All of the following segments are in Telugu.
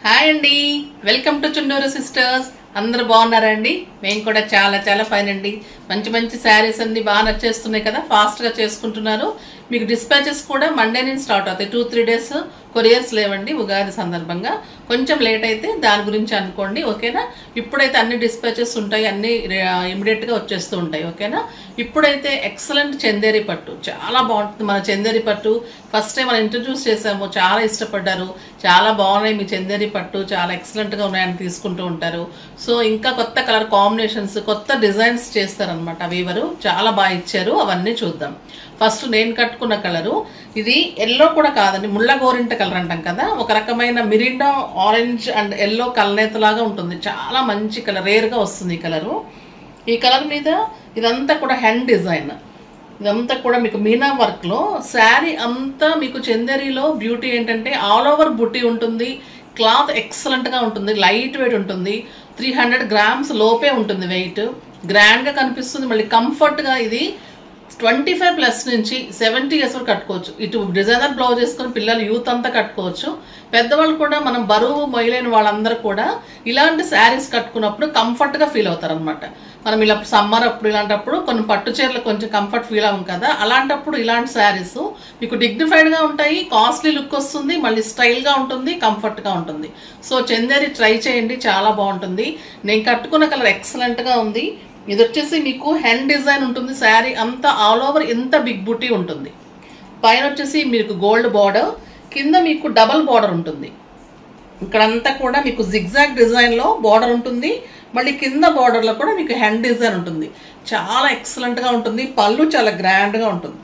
హాయ్ అండి వెల్కమ్ టు చుండూరు సిస్టర్స్ అందరూ బాగున్నారండి మేము కూడా చాలా చాలా ఫైన్ అండి మంచి మంచి శారీస్ అన్ని బాగా నచ్చేస్తున్నాయి కదా ఫాస్ట్గా చేసుకుంటున్నారు మీకు డిస్పాచెస్ కూడా మండే నుంచి స్టార్ట్ అవుతాయి టూ త్రీ డేస్ కొరియర్స్ లేవండి ఉగాది సందర్భంగా కొంచెం లేట్ అయితే దాని గురించి అనుకోండి ఓకేనా ఇప్పుడైతే అన్ని డిస్పాచెస్ ఉంటాయి అన్ని ఇమీడియట్గా వచ్చేస్తూ ఉంటాయి ఓకేనా ఇప్పుడైతే ఎక్సలెంట్ చందేరి పట్టు చాలా బాగుంటుంది మన చందేరి పట్టు ఫస్ట్ టైం మనం ఇంట్రడ్యూస్ చేసాము చాలా ఇష్టపడ్డారు చాలా బాగున్నాయి మీ చందేరి పట్టు చాలా ఎక్సలెంట్గా ఉన్నాయని తీసుకుంటూ ఉంటారు సో ఇంకా కొత్త కలర్ కాంబినేషన్స్ కొత్త డిజైన్స్ చేస్తారనమాట వీవరు చాలా బాగా ఇచ్చారు అవన్నీ చూద్దాం ఫస్ట్ నేను కట్టుకున్న కలరు ఇది ఎల్లో కూడా కాదండి ముళ్ళ గోరింట కలర్ అంటాం కదా ఒక రకమైన మిరిండా ఆరెంజ్ అండ్ ఎల్లో కలనేతలాగా ఉంటుంది చాలా మంచి కలర్ రేర్గా వస్తుంది ఈ కలరు ఈ కలర్ మీద ఇదంతా కూడా హ్యాండ్ డిజైన్ ఇదంతా కూడా మీకు మీనా వర్క్లో శారీ అంతా మీకు చందేరిలో బ్యూటీ ఏంటంటే ఆల్ ఓవర్ బుట్టి ఉంటుంది క్లాత్ ఎక్సలెంట్గా ఉంటుంది లైట్ వెయిట్ ఉంటుంది త్రీ హండ్రెడ్ గ్రామ్స్ లోపే ఉంటుంది వెయిట్ గ్రాండ్గా కనిపిస్తుంది మళ్ళీ కంఫర్ట్గా ఇది ట్వంటీ ఫైవ్ ప్లస్ నుంచి సెవెంటీ ఇయర్స్ వరకు కట్టుకోవచ్చు ఇటు డిజైనర్ బ్లౌజ్ వేసుకొని పిల్లలు యూత్ అంతా కట్టుకోవచ్చు పెద్దవాళ్ళు కూడా మనం బరువు మొయలేని వాళ్ళందరూ కూడా ఇలాంటి శారీస్ కట్టుకున్నప్పుడు కంఫర్ట్గా ఫీల్ అవుతారు అనమాట మనం ఇలా సమ్మర్ అప్పుడు ఇలాంటప్పుడు కొన్ని పట్టు చీరలు కొంచెం కంఫర్ట్ ఫీల్ అవ్వం కదా అలాంటప్పుడు ఇలాంటి శారీస్ మీకు డిగ్నిఫైడ్గా ఉంటాయి కాస్ట్లీ లుక్ వస్తుంది మళ్ళీ స్టైల్గా ఉంటుంది కంఫర్ట్గా ఉంటుంది సో చందేరి ట్రై చేయండి చాలా బాగుంటుంది నేను కట్టుకున్న కలర్ ఎక్సలెంట్గా ఉంది ఇది వచ్చేసి మీకు హ్యాండ్ డిజైన్ ఉంటుంది శారీ అంతా ఆల్ ఓవర్ ఎంత బిగ్ బుటీ ఉంటుంది పైన వచ్చేసి మీకు గోల్డ్ బార్డర్ కింద మీకు డబల్ బార్డర్ ఉంటుంది ఇక్కడంతా కూడా మీకు జిగ్జాగ్ డిజైన్లో బార్డర్ ఉంటుంది మళ్ళీ కింద బార్డర్లో కూడా మీకు హ్యాండ్ డిజైన్ ఉంటుంది చాలా ఎక్సలెంట్గా ఉంటుంది పళ్ళు చాలా గ్రాండ్గా ఉంటుంది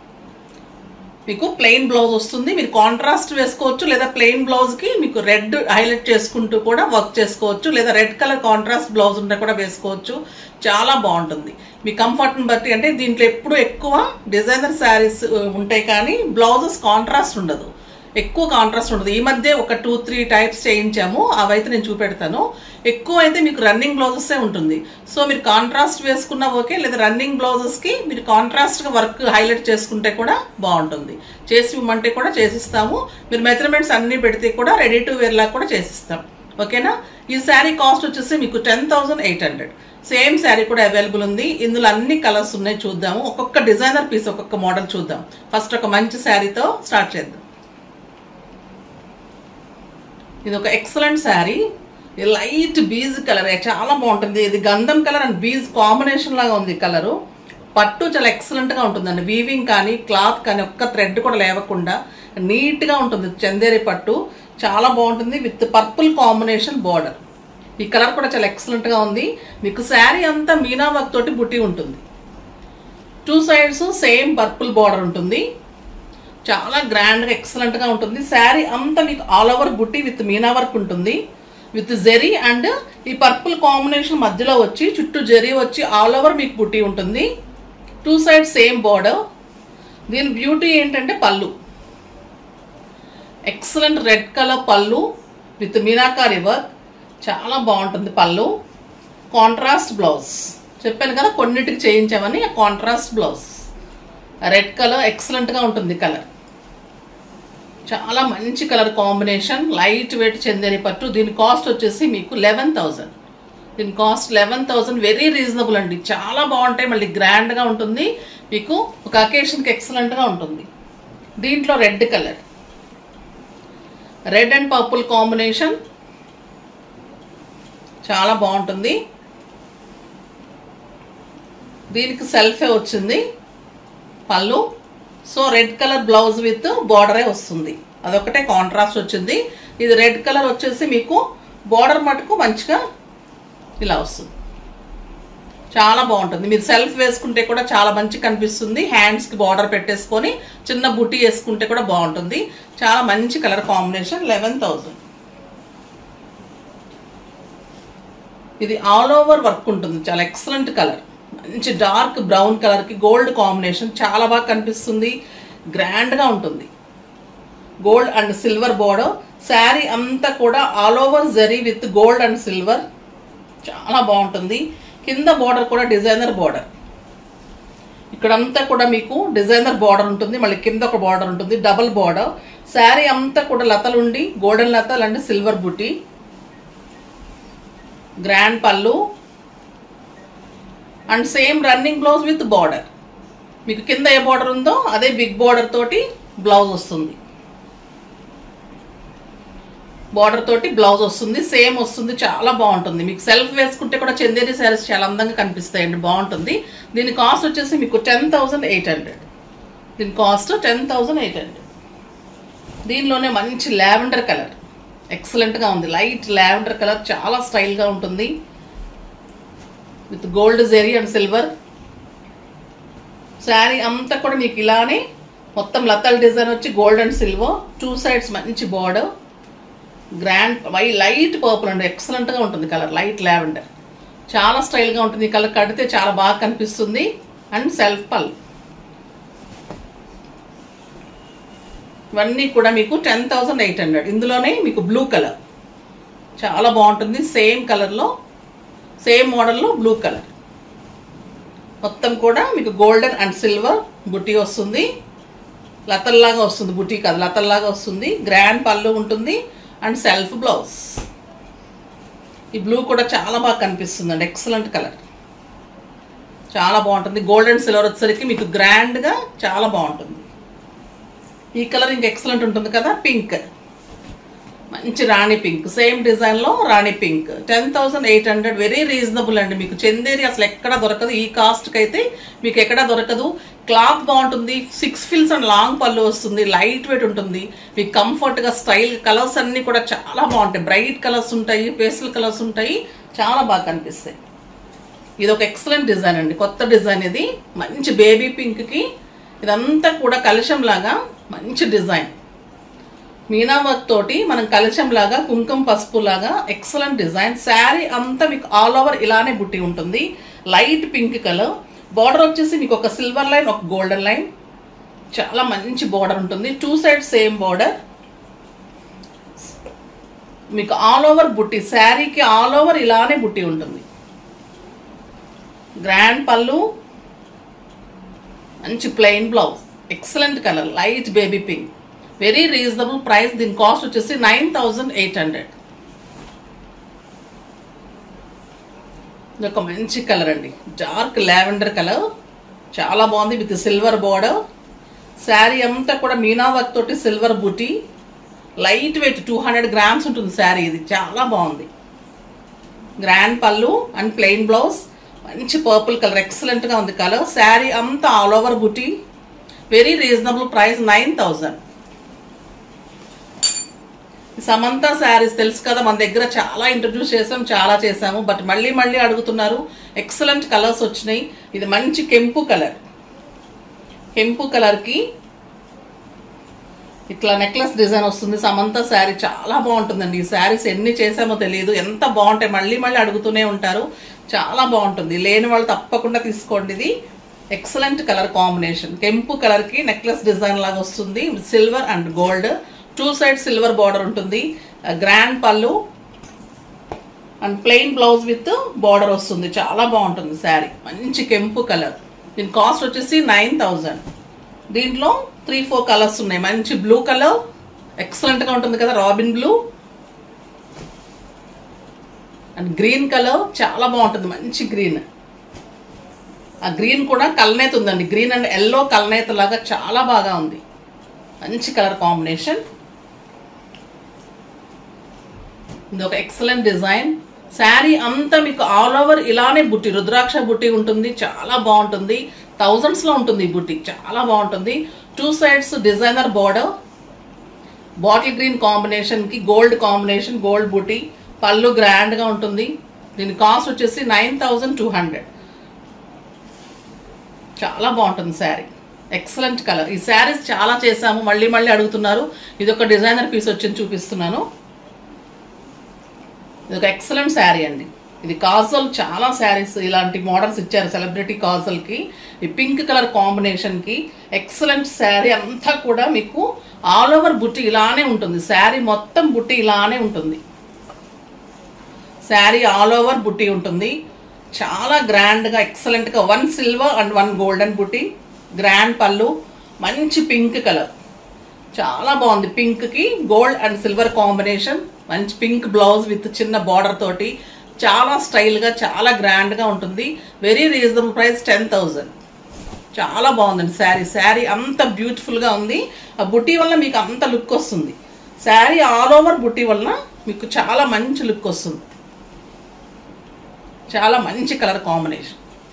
మీకు ప్లెయిన్ బ్లౌజ్ వస్తుంది మీరు కాంట్రాస్ట్ వేసుకోవచ్చు లేదా ప్లెయిన్ బ్లౌజ్కి మీకు రెడ్ హైలైట్ చేసుకుంటూ కూడా వర్క్ చేసుకోవచ్చు లేదా రెడ్ కలర్ కాంట్రాస్ట్ బ్లౌజ్ ఉంటే కూడా వేసుకోవచ్చు చాలా బాగుంటుంది మీ కంఫర్ట్ని బట్టి అంటే దీంట్లో ఎప్పుడు ఎక్కువ డిజైనర్ శారీస్ ఉంటాయి కానీ బ్లౌజెస్ కాంట్రాస్ట్ ఉండదు ఎక్కువ కాంట్రాస్ట్ ఉండదు ఈ మధ్య ఒక టూ త్రీ టైప్స్ చేయించాము అవైతే నేను చూపెడతాను ఎక్కువ అయితే మీకు రన్నింగ్ బ్లౌజెసే ఉంటుంది సో మీరు కాంట్రాస్ట్ వేసుకున్నా ఓకే లేదా రన్నింగ్ బ్లౌజెస్కి మీరు కాంట్రాస్ట్గా వర్క్ హైలైట్ చేసుకుంటే కూడా బాగుంటుంది చేసి ఇవ్వమంటే కూడా చేసిస్తాము మీరు మెజర్మెంట్స్ అన్నీ పెడితే కూడా రెడీ టు వేర్ లాగా కూడా చేసిస్తాం ఓకేనా ఈ శారీ కాస్ట్ వచ్చేసి మీకు ten thousand eight hundred same sari కూడా అవైలబుల్ ఉంది ఇందులో అన్ని కలర్స్ ఉన్నాయి చూద్దాము ఒక్కొక్క డిజైనర్ పీస్ ఒక్కొక్క మోడల్ చూద్దాం ఫస్ట్ ఒక మంచి శారీతో స్టార్ట్ చేద్దాం ఇది ఒక excellent sari light beige colour చాలా బాగుంటుంది ఇది గంధం కలర్ అండ్ బీజ్ కాంబినేషన్ లాగా ఉంది కలరు పట్టు చాలా ఎక్సలెంట్గా ఉంటుందండి వీవింగ్ కానీ క్లాత్ కానీ ఒక్క థ్రెడ్ కూడా లేవకుండా నీట్గా ఉంటుంది చందేరి పట్టు చాలా బాగుంటుంది విత్ పర్పుల్ కాంబినేషన్ బార్డర్ ఈ కలర్ కూడా చాలా ఎక్సలెంట్గా ఉంది మీకు శారీ అంతా మీనా వర్క్ తోటి బుట్టి ఉంటుంది two sides same purple border ఉంటుంది చాలా గ్రాండ్గా ఎక్సలెంట్గా ఉంటుంది శారీ అంతా మీకు ఆల్ ఓవర్ బుట్టి విత్ మీనా వర్క్ ఉంటుంది విత్ జెరీ అండ్ ఈ పర్పుల్ కాంబినేషన్ మధ్యలో వచ్చి చుట్టూ జెరీ వచ్చి ఆల్ ఓవర్ మీకు బుట్టి ఉంటుంది టూ సైడ్ సేమ్ బార్డర్ దీని బ్యూటీ ఏంటంటే పళ్ళు ఎక్సలెంట్ రెడ్ కలర్ పళ్ళు విత్ మీనాకారి వర్క్ చాలా బాగుంటుంది పళ్ళు కాంట్రాస్ట్ బ్లౌజ్ చెప్పాను కదా కొన్నిటికి చేయించామని కాంట్రాస్ట్ బ్లౌజ్ రెడ్ కలర్ ఎక్సలెంట్గా ఉంటుంది కలర్ చాలా మంచి కలర్ కాంబినేషన్ లైట్ వెయిట్ చెందని పట్టు దీని కాస్ట్ వచ్చేసి మీకు లెవెన్ థౌజండ్ దీని cost eleven thousand very reasonable అండి చాలా బాగుంటాయి మళ్ళీ గ్రాండ్గా ఉంటుంది మీకు ఒక అకేషన్కి ఎక్సలెంట్గా ఉంటుంది దీంట్లో red colour red and purple combination చాలా బాగుంటుంది దీనికి సెల్ఫే వచ్చింది పళ్ళు so red colour blouse with బార్డరే వస్తుంది అదొకటే కాంట్రాస్ట్ వచ్చింది ఇది రెడ్ కలర్ వచ్చేసి మీకు బార్డర్ మటుకు మంచిగా ఇలా వస్తుంది చాలా బాగుంటుంది మీరు సెల్ఫ్ వేసుకుంటే కూడా చాలా మంచి కనిపిస్తుంది హ్యాండ్స్కి బార్డర్ పెట్టేసుకొని చిన్న బుట్టి వేసుకుంటే కూడా బాగుంటుంది చాలా మంచి కలర్ కాంబినేషన్ లెవెన్ థౌజండ్ ఇది ఆల్ ఓవర్ వర్క్ ఉంటుంది చాలా ఎక్సలెంట్ కలర్ మంచి డార్క్ బ్రౌన్ కలర్కి గోల్డ్ కాంబినేషన్ చాలా బాగా కనిపిస్తుంది గ్రాండ్గా ఉంటుంది gold and silver border sari అంతా కూడా all over zari with gold and silver చాలా బాగుంటుంది కింద బోర్డర్ కూడా డిజైనర్ బోర్డర్ ఇక్కడంతా కూడా మీకు డిజైనర్ బార్డర్ ఉంటుంది మళ్ళీ కింద ఒక బార్డర్ ఉంటుంది డబుల్ బార్డర్ శారీ అంతా కూడా లతలు ఉండి గోల్డెన్ లతలు అంటే సిల్వర్ బుట్టి గ్రాండ్ పళ్ళు and same running blouse with border మీకు కింద ఏ బార్డర్ ఉందో అదే బిగ్ బార్డర్ తోటి బ్లౌజ్ వస్తుంది బార్డర్ తోటి బ్లౌజ్ వస్తుంది సేమ్ వస్తుంది చాలా బాగుంటుంది మీకు సెల్ఫ్ వేసుకుంటే కూడా చందేరి శారీస్ చాలా అందంగా కనిపిస్తాయండి బాగుంటుంది దీని కాస్ట్ వచ్చేసి మీకు టెన్ థౌజండ్ ఎయిట్ హండ్రెడ్ దీని cost ten thousand eight hundred దీనిలోనే మంచి లావెండర్ కలర్ ఎక్సలెంట్గా ఉంది లైట్ లావెండర్ కలర్ చాలా స్టైల్గా ఉంటుంది with gold zari and silver sari అంతా కూడా మీకు ఇలానే మొత్తం లతల్ డిజైన్ వచ్చి gold and silver two sides మంచి బార్డర్ గ్రాండ్ వై లైట్ పర్పుల్ అండి ఎక్సలెంట్గా ఉంటుంది కలర్ లైట్ లావెండర్ చాలా స్టైల్గా ఉంటుంది ఈ కలర్ కడితే చాలా బాగా కనిపిస్తుంది అండ్ సెల్ఫ్ పల్ ఇవన్నీ కూడా మీకు టెన్ థౌజండ్ ఎయిట్ హండ్రెడ్ ఇందులోనే మీకు బ్లూ కలర్ చాలా బాగుంటుంది సేమ్ కలర్లో సేమ్ మోడల్లో బ్లూ కలర్ మొత్తం కూడా మీకు గోల్డెన్ అండ్ సిల్వర్ బుట్టి వస్తుంది లతల్లాగా వస్తుంది బుట్టి కాదు లతల్లాగా వస్తుంది గ్రాండ్ పళ్ళు ఉంటుంది అండ్ సెల్ఫ్ బ్లౌజ్ ఈ బ్లూ కూడా చాలా బాగా కనిపిస్తుంది అండి ఎక్సలెంట్ కలర్ చాలా బాగుంటుంది గోల్డ్ అండ్ సిల్వర్ వచ్చేసరికి మీకు గ్రాండ్గా చాలా బాగుంటుంది ఈ కలర్ ఇంక ఎక్సలెంట్ ఉంటుంది కదా పింక్ మంచి రాణి పింక్ సేమ్ డిజైన్లో రాణి pink ten thousand eight hundred very reasonable అండి మీకు చందేరి అసలు ఎక్కడ దొరకదు ఈ కాస్ట్కి అయితే మీకు ఎక్కడ దొరకదు క్లాత్ బాగుంటుంది సిక్స్ ఫిల్స్ అండ్ లాంగ్ పళ్ళు వస్తుంది లైట్ వెయిట్ ఉంటుంది మీకు కంఫర్ట్గా స్టైల్ కలర్స్ అన్నీ కూడా చాలా బాగుంటాయి బ్రైట్ కలర్స్ ఉంటాయి పేస్టల్ కలర్స్ ఉంటాయి చాలా బాగా కనిపిస్తాయి ఇది ఒక ఎక్సలెంట్ డిజైన్ అండి కొత్త డిజైన్ ఇది మంచి బేబీ పింక్కి ఇదంతా కూడా కలశం లాగా మంచి డిజైన్ మీనా వర్క్ తోటి మనం కలశం లాగా కుంకుమ పసుపు లాగా ఎక్సలెంట్ డిజైన్ శారీ అంతా మీకు ఆల్ ఓవర్ ఇలానే బుట్టి ఉంటుంది లైట్ పింక్ కలర్ బార్డర్ వచ్చేసి మీకు ఒక సిల్వర్ లైన్ ఒక గోల్డెన్ లైన్ చాలా మంచి బార్డర్ ఉంటుంది టూ సైడ్ సేమ్ బార్డర్ మీకు ఆల్ ఓవర్ బుట్టి శారీకి ఆల్ ఓవర్ ఇలానే బుట్టి ఉంటుంది గ్రాండ్ పళ్ళు మంచి plain blouse excellent colour light baby pink very reasonable price దీని కాస్ట్ వచ్చేసి నైన్ థౌజండ్ ఎయిట్ హండ్రెడ్ ఇది ఒక మంచి కలర్ అండి డార్క్ లావెండర్ కలర్ చాలా బాగుంది విత్ సిల్వర్ బార్డర్ శారీ అంతా కూడా మీనా వర్క్ తోటి సిల్వర్ బుటీ light weight two hundred grams ఉంటుంది శారీ ఇది చాలా బాగుంది గ్రాండ్ పళ్ళు అండ్ ప్లెయిన్ బ్లౌజ్ మంచి పర్పుల్ కలర్ ఎక్సలెంట్గా ఉంది కలర్ శారీ అంతా ఆల్ ఓవర్ బుటీ very reasonable price nine thousand Samantha saris తెలుసు కదా మన దగ్గర చాలా ఇంట్రడ్యూస్ చేసాం చాలా చేసాము బట్ మళ్ళీ మళ్ళీ అడుగుతున్నారు ఎక్సలెంట్ కలర్స్ వచ్చినాయి ఇది మంచి కెంపు కలర్ కెంపు కలర్కి ఇట్లా నెక్లెస్ డిజైన్ వస్తుంది సమంత శారీ చాలా బాగుంటుందండి ఈ శారీస్ ఎన్ని చేసామో తెలియదు ఎంత బాగుంటాయి మళ్ళీ మళ్ళీ అడుగుతూనే ఉంటారు చాలా బాగుంటుంది లేని వాళ్ళు తప్పకుండా తీసుకోండి ఇది ఎక్సలెంట్ కలర్ కాంబినేషన్ కెంపు కలర్కి నెక్లెస్ డిజైన్ లాగా వస్తుంది silver and gold two side silver border ఉంటుంది గ్రాండ్ పళ్ళు and plain blouse with border వస్తుంది చాలా బాగుంటుంది శారీ మంచి కెంపు కలర్ దీని కాస్ట్ వచ్చేసి నైన్ థౌజండ్ దీంట్లో త్రీ ఫోర్ కలర్స్ ఉన్నాయి మంచి బ్లూ కలర్ ఎక్సలెంట్గా ఉంటుంది కదా robin blue and green colour చాలా బాగుంటుంది మంచి గ్రీన్ ఆ గ్రీన్ కూడా కల్నేత ఉందండి గ్రీన్ అండ్ ఎల్లో కల్నేత లాగా చాలా బాగా ఉంది మంచి కలర్ కాంబినేషన్ ఇది ఒక ఎక్సలెంట్ డిజైన్ శారీ అంతా మీకు ఆల్ ఓవర్ ఇలానే బుట్టి రుద్రాక్ష బుట్టి ఉంటుంది చాలా బాగుంటుంది థౌజండ్స్లో ఉంటుంది ఈ బుట్టి చాలా బాగుంటుంది two sides designer border bottle green కాంబినేషన్కి గోల్డ్ కాంబినేషన్ గోల్డ్ బుట్టి పళ్ళు గ్రాండ్గా ఉంటుంది దీని కాస్ట్ వచ్చేసి నైన్ థౌజండ్ టూ హండ్రెడ్ చాలా బాగుంటుంది శారీ ఎక్సలెంట్ కలర్ ఈ శారీస్ చాలా చేసాము మళ్ళీ మళ్ళీ అడుగుతున్నారు ఇది ఒక డిజైనర్ పీస్ వచ్చింది చూపిస్తున్నాను ఇది ఒక ఎక్సలెంట్ శారీ అండి ఇది కాజల్ చాలా శారీస్ ఇలాంటి మోడల్స్ ఇచ్చారు సెలబ్రిటీ కాజల్కి ఈ పింక్ కలర్ కాంబినేషన్కి ఎక్సలెంట్ శారీ అంతా కూడా మీకు ఆల్ ఓవర్ బుట్టి ఇలానే ఉంటుంది శారీ మొత్తం బుట్టి ఇలానే ఉంటుంది శారీ ఆల్ ఓవర్ బుట్టి ఉంటుంది చాలా గ్రాండ్గా ఎక్సలెంట్గా one silver and one golden బుట్టి గ్రాండ్ పళ్ళు మంచి పింక్ కలర్ చాలా బాగుంది పింక్ కి గోల్డ్ అండ్ సిల్వర్ కాంబినేషన్ మంచి పింక్ బ్లౌజ్ విత్ చిన్న బార్డర్ తోటి చాలా స్టైల్ గా చాలా గ్రాండ్ గా ఉంటుంది very reasonable price ten thousand చాలా బాగుందండి శారీ శారీ అంత బ్యూటిఫుల్ గా ఉంది ఆ బుటీ వల్ల మీకు అంత లుక్ వస్తుంది శారీ ఆల్ ఓవర్ బుటీ వల్ల మీకు చాలా మంచి లుక్ వస్తుంది చాలా మంచి కలర్ కాంబినేషన్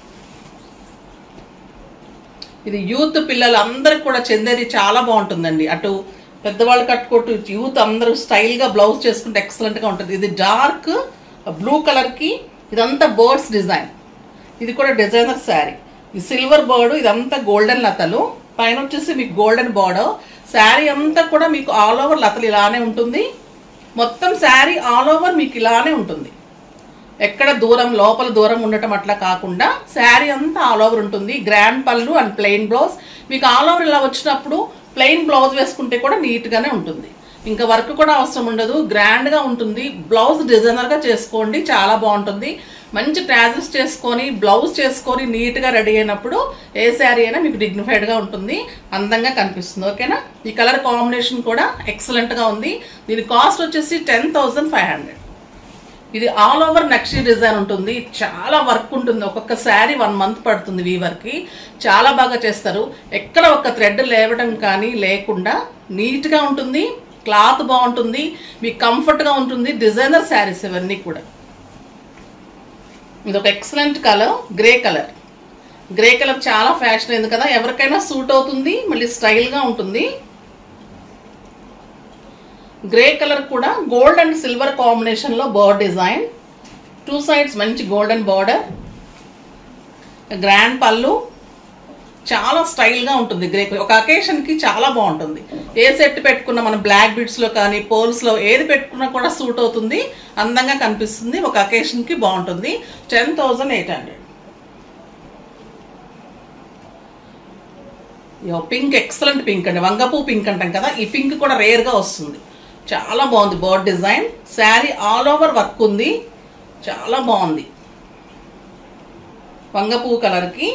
ఇది యూత్ పిల్లలు అందరికి కూడా చెందేది చాలా బాగుంటుందండి అటు పెద్దవాళ్ళు కట్టుకోటు యూత్ అందరూ స్టైల్గా బ్లౌజ్ చేసుకుంటే ఎక్సలెంట్గా ఉంటుంది ఇది డార్క్ బ్లూ కలర్కి ఇదంతా బర్డ్స్ డిజైన్ ఇది కూడా డిజైనర్ శారీ ఈ సిల్వర్ బర్డ్ ఇదంతా గోల్డెన్ లతలు పైన వచ్చేసి మీకు గోల్డెన్ బార్డర్ శారీ అంతా కూడా మీకు ఆల్ ఓవర్ లతలు ఇలానే ఉంటుంది మొత్తం శారీ ఆల్ ఓవర్ మీకు ఇలానే ఉంటుంది ఎక్కడ దూరం లోపల దూరం ఉండటం అట్లా కాకుండా శారీ అంతా ఆల్ ఓవర్ ఉంటుంది గ్రాండ్ పళ్ళు అండ్ ప్లెయిన్ బ్లౌజ్ మీకు ఆల్ ఓవర్ ఇలా వచ్చినప్పుడు ప్లెయిన్ బ్లౌజ్ వేసుకుంటే కూడా నీట్గానే ఉంటుంది ఇంకా వర్క్ కూడా అవసరం ఉండదు గ్రాండ్గా ఉంటుంది బ్లౌజ్ డిజైనర్గా చేసుకోండి చాలా బాగుంటుంది మంచి ట్రాజెస్ చేసుకొని బ్లౌజ్ చేసుకొని నీట్గా రెడీ అయినప్పుడు ఏ శారీ అయినా మీకు డిగ్నిఫైడ్గా ఉంటుంది అందంగా కనిపిస్తుంది ఓకేనా ఈ కలర్ కాంబినేషన్ కూడా ఎక్సలెంట్గా ఉంది దీని కాస్ట్ వచ్చేసి టెన్ థౌజండ్ ఫైవ్ హండ్రెడ్ ఇది ఆల్ ఓవర్ నక్షి డిజైన్ ఉంటుంది చాలా వర్క్ ఉంటుంది ఒక్కొక్క శారీ వన్ మంత్ పడుతుంది వీవర్కి చాలా బాగా చేస్తారు ఎక్కడ ఒక థ్రెడ్ లేవడం కానీ లేకుండా నీట్గా ఉంటుంది క్లాత్ బాగుంటుంది మీకు కంఫర్ట్గా ఉంటుంది డిజైనర్ శారీస్ ఇవన్నీ కూడా ఇది ఒక excellent colour grey colour grey colour చాలా ఫ్యాషన్ అయింది కదా ఎవరికైనా సూట్ అవుతుంది మళ్ళీ స్టైల్గా ఉంటుంది గ్రే కలర్ కూడా గోల్డ్ అండ్ సిల్వర్ కాంబినేషన్లో బర్డ్ డిజైన్ టూ సైడ్స్ మంచి గోల్డెన్ బార్డర్ గ్రాండ్ పళ్ళు చాలా స్టైల్గా ఉంటుంది గ్రే ఒక అకేషన్కి చాలా బాగుంటుంది ఏ సెట్ పెట్టుకున్నా మనం బ్లాక్ బిడ్స్లో కానీ పోల్స్లో ఏది పెట్టుకున్నా కూడా సూట్ అవుతుంది అందంగా కనిపిస్తుంది ఒక అకేషన్కి బాగుంటుంది ten thousand eight hundred pink excellent pink అండి వంగపూ పింక్ అంటాం కదా ఈ పింక్ కూడా రేర్గా వస్తుంది చాలా బాగుంది bird design sari all over work ఉంది చాలా బాగుంది వంగపువ్వు కలర్కి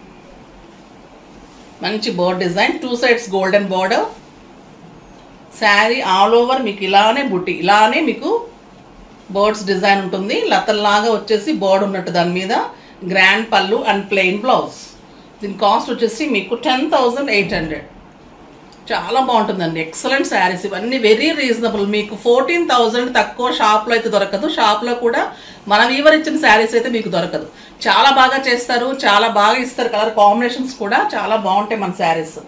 మంచి bird design two sides golden border sari all over మీకు ఇలానే బుట్టి ఇలానే మీకు బర్డ్స్ డిజైన్ ఉంటుంది లతల్లాగా వచ్చేసి బర్డ్ ఉన్నట్టు దాని మీద గ్రాండ్ పళ్ళు అండ్ ప్లెయిన్ బ్లౌజ్ దీని కాస్ట్ వచ్చేసి మీకు టెన్ థౌజండ్ ఎయిట్ హండ్రెడ్ చాలా బాగుంటుందండి ఎక్సలెంట్ శారీస్ ఇవన్నీ వెరీ రీజనబుల్ మీకు ఫోర్టీన్ థౌజండ్ తక్కువ షాప్లో అయితే దొరకదు షాప్లో కూడా మన వీవర్ ఇచ్చిన శారీస్ అయితే మీకు దొరకదు చాలా బాగా చేస్తారు చాలా బాగా ఇస్తారు కలర్ కాంబినేషన్స్ కూడా చాలా బాగుంటాయి మన శారీస్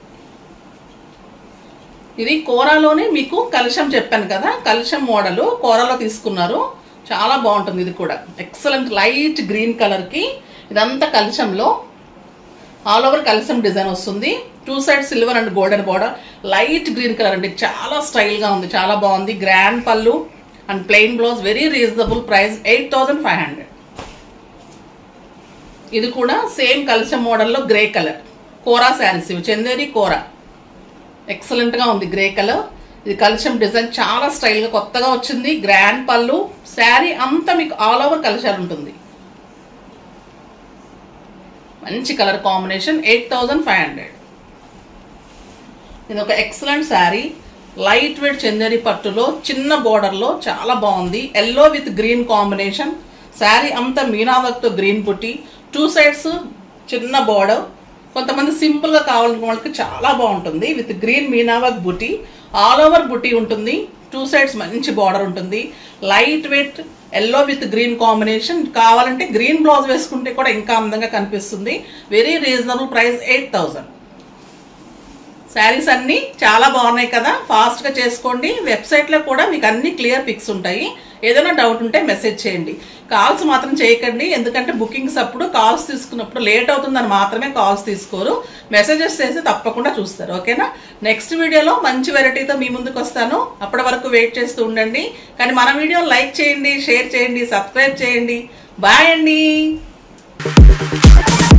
ఇది కోరాలోనే మీకు కలుషం చెప్పాను కదా కలుషం మోడల్ కోరాలో తీసుకున్నారు చాలా బాగుంటుంది ఇది కూడా ఎక్సలెంట్ లైట్ గ్రీన్ కలర్కి ఇదంతా కలుషంలో ఆల్ ఓవర్ కలసం డిజైన్ వస్తుంది two side silver and golden border light green colour అండి చాలా స్టైల్గా ఉంది చాలా బాగుంది గ్రాండ్ పళ్ళు and plain blouse very reasonable price eight thousand five hundred ఇది కూడా సేమ్ కలసం మోడల్లో గ్రే కలర్ కోరా శారీస్ ఇవి చందేరి కోరా ఎక్సలెంట్గా ఉంది గ్రే కలర్ ఇది కలశం డిజైన్ చాలా స్టైల్గా కొత్తగా వచ్చింది గ్రాండ్ పళ్ళు శారీ అంతా మీకు ఆల్ ఓవర్ కలశాలు ఉంటుంది మంచి colour combination eight thousand five hundred ఇది ఒక excellent sari light weight Chanderi పట్టులో చిన్న బోర్డర్లో చాలా బాగుంది yellow with green combination sari అంతా మీనావర్క్తో గ్రీన్ పుట్టి టూ సైడ్స్ చిన్న బోర్డర్ కొంతమంది సింపుల్గా కావాలనుకున్న వాళ్ళకి చాలా బాగుంటుంది విత్ గ్రీన్ మీనావర్క్ బుటీ ఆల్ ఓవర్ బుటీ ఉంటుంది టూ సైడ్స్ మంచి బార్డర్ ఉంటుంది light weight yellow with green combination కావాలంటే గ్రీన్ బ్లౌజ్ వేసుకుంటే కూడా ఇంకా అందంగా కనిపిస్తుంది very reasonable price eight thousand saris అన్నీ చాలా బాగున్నాయి కదా ఫాస్ట్గా చేసుకోండి వెబ్సైట్లో కూడా మీకు అన్ని క్లియర్ పిక్స్ ఉంటాయి ఏదైనా డౌట్ ఉంటే మెసేజ్ చేయండి కాల్స్ మాత్రం చేయకండి ఎందుకంటే బుకింగ్స్ అప్పుడు కాల్స్ తీసుకున్నప్పుడు లేట్ అవుతుందని మాత్రమే కాల్స్ తీసుకోరు మెసేజెస్ చేసి తప్పకుండా చూస్తారు ఓకేనా నెక్స్ట్ వీడియోలో మంచి వెరైటీతో మీ ముందుకు వస్తాను అప్పటి వరకు వెయిట్ చేస్తూ ఉండండి కానీ మన వీడియో లైక్ చేయండి షేర్ చేయండి సబ్స్క్రైబ్ చేయండి బాయ్ అండి